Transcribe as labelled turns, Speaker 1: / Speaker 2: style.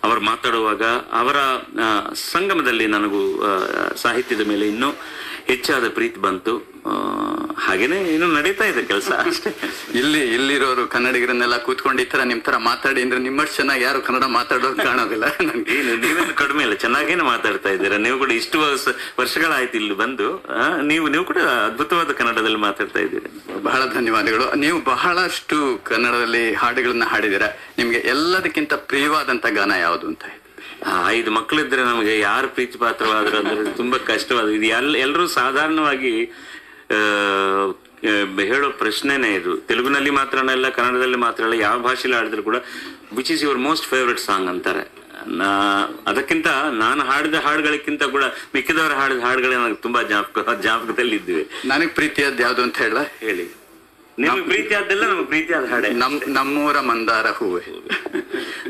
Speaker 1: ಅವರು ಮಾತಾಡುವಾಗ ಅವರ ಆ, ಸಂಗಮದಲ್ಲಿ ನನಗೂ ಆ, ಸಾಹಿತ್ಯದ ಮೇಲೆ ಇನ್ನೂ ಹೆಚ್ಚಾದ ಪ್ರೀತಿ ಬಂತು ಆ, ಹಾಗೇನೆ ಇನ್ನು ನಡೀತಾ ಇದೆ ಕೆಲಸ ಅಷ್ಟೇ
Speaker 2: ಇಲ್ಲಿ ಇಲ್ಲಿರೋರು ಕನ್ನಡಿಗರನ್ನೆಲ್ಲ ಕೂತ್ಕೊಂಡು ಈ ತರ ನಿಮ್ ತರ ಮಾತಾಡಿ ಅಂದ್ರೆ ನಿಮ್ಮಷ್ಟು ಚೆನ್ನಾಗಿ ಯಾರು ಕನ್ನಡ ಮಾತಾಡೋದು ಕಾಣೋದಿಲ್ಲ ನನ್ಗೆ
Speaker 1: ಏನು ನೀವೇನು ಕಡಿಮೆ ಇಲ್ಲ ಚೆನ್ನಾಗೇನೆ ಮಾತಾಡ್ತಾ ಇದ್ದೀರಾ ನೀವು ಕೂಡ ಇಷ್ಟು ವರ್ಷ ವರ್ಷಗಳಾಯ್ತು ಇಲ್ಲಿ ಬಂದು ಆ, ನೀವು ನೀವು ಕೂಡ ಅದ್ಭುತವಾದ ಕನ್ನಡದಲ್ಲಿ ಮಾತಾಡ್ತಾ ಇದ್ದೀರಿ
Speaker 2: ಬಹಳ ಧನ್ಯವಾದಗಳು ನೀವು ಬಹಳಷ್ಟು ಕನ್ನಡದಲ್ಲಿ ಹಾಡುಗಳನ್ನ ಹಾಡಿದ್ದೀರಾ ನಿಮ್ಗೆ ಎಲ್ಲದಕ್ಕಿಂತ ಪ್ರಿಯವಾದಂತ ಗಾನ ಯಾವುದು ಅಂತ ಹೇಳಿ
Speaker 1: ಆ, ಐದು ಮಕ್ಕಳಿದ್ರೆ ನಮಗೆ ಯಾರು ಪ್ರೀತಿ ಪಾತ್ರವಾದ್ರು ಅಂದ್ರೆ ತುಂಬಾ ಕಷ್ಟವಾದ ಇದು ಎಲ್ ಎಲ್ಲರೂ ಸಾಧಾರಣವಾಗಿ ಆ, ಆ, ಹೇಳೋ ಪ್ರಶ್ನೆನೇ ಇದು ತೆಲುಗಿನಲ್ಲಿ ಮಾತ್ರ ಅಲ್ಲ ಕನ್ನಡದಲ್ಲಿ ಮಾತ್ರ ಅಲ್ಲ ಯಾವ ಭಾಷೆಯಲ್ಲಿ ಹಾಡಿದ್ರು ಕೂಡ which is your most favourite song ಅಂತಾರೆ ನಾ ಅದಕ್ಕಿಂತ ನಾನು ಹಾಡಿದ ಹಾಡುಗಳಕ್ಕಿಂತ ಕೂಡ ಮಿಕ್ಕಿದವರು ಹಾಡಿದ ಹಾಡುಗಳೇ ನನಗೆ ತುಂಬಾ ಜ್ಞಾಪಕ ಜ್ಞಾಪಕದಲ್ಲಿ ಇದ್ದಿವೆ
Speaker 2: ನನಗ್ ಪ್ರೀತಿಯಾದ ಯಾವ್ದು ಅಂತ ಹೇಳ
Speaker 1: ಹೇಳಿ ನಿಮ್ಗೆ ಪ್ರೀತಿ ಆದ್ದೆಲ್ಲ ನಮ್ಗೆ ಪ್ರೀತಿ ಆದ ಹಾಡೆ
Speaker 2: ನಮ್ ನಮ್ಮೂರ ಮಂದಾರ ಹೂವೆ